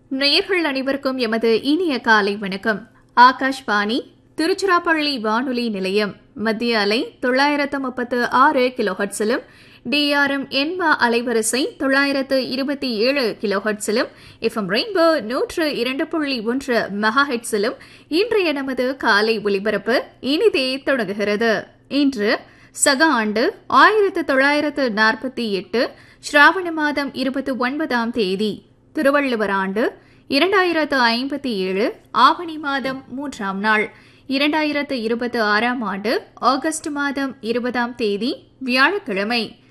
நேயர்கள் அனைவருக்கும் எமது இனிய காலை வணக்கம் ஆகாஷ்வாணி திருச்சிராப்பள்ளி வானொலி நிலையம் மத்திய அலை தொள்ளாயிரத்து முப்பத்து ஆறு கிலோஹட்ஸிலும் டிஆர்எம் எண்பா அலைவரிசை தொள்ளாயிரத்து இருபத்தி ஏழு கிலோஹட்ஸிலும் எஃப்எம் ரெயின்போ நூற்று இரண்டு புள்ளி ஒன்று மெகாஹெட்ஸிலும் இன்றைய நமது காலை ஒலிபரப்பு இனிதே தொடங்குகிறது இன்று சக ஆண்டு ஆயிரத்து தொள்ளாயிரத்து நாற்பத்தி எட்டு ஸ்ராவண மாதம் இருபத்தி ஒன்பதாம் தேதி திருவள்ளுவர் ஆண்டு இரண்டாயிரத்து ஐம்பத்தி ஏழு ஆவணி மாதம் மூன்றாம் நாள் இரண்டாயிரத்து இருபத்தி ஆறாம் ஆண்டு ஆகஸ்ட் மாதம் இருபதாம் தேதி வியாழக்கிழமை